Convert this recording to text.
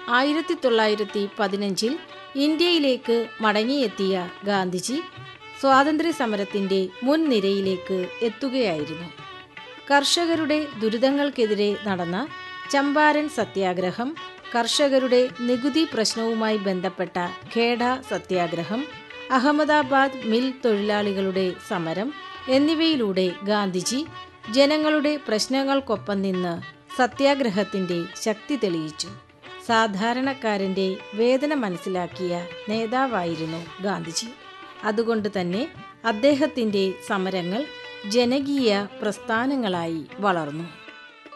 ആയിരത്തി തൊള്ളായിരത്തി പതിനഞ്ചിൽ ഇന്ത്യയിലേക്ക് മടങ്ങിയെത്തിയ ഗാന്ധിജി സ്വാതന്ത്ര്യ സമരത്തിൻ്റെ മുൻനിരയിലേക്ക് എത്തുകയായിരുന്നു കർഷകരുടെ ദുരിതങ്ങൾക്കെതിരെ നടന്ന ചമ്പാരൻ സത്യാഗ്രഹം കർഷകരുടെ നികുതി പ്രശ്നവുമായി ബന്ധപ്പെട്ട ഖേഡ സത്യാഗ്രഹം അഹമ്മദാബാദ് മിൽ തൊഴിലാളികളുടെ സമരം എന്നിവയിലൂടെ ഗാന്ധിജി ജനങ്ങളുടെ പ്രശ്നങ്ങൾക്കൊപ്പം നിന്ന് സത്യാഗ്രഹത്തിൻ്റെ ശക്തി തെളിയിച്ചു സാധാരണക്കാരൻ്റെ വേദന മനസ്സിലാക്കിയ നേതാവായിരുന്നു ഗാന്ധിജി അതുകൊണ്ട് തന്നെ അദ്ദേഹത്തിൻ്റെ സമരങ്ങൾ ജനകീയ പ്രസ്ഥാനങ്ങളായി വളർന്നു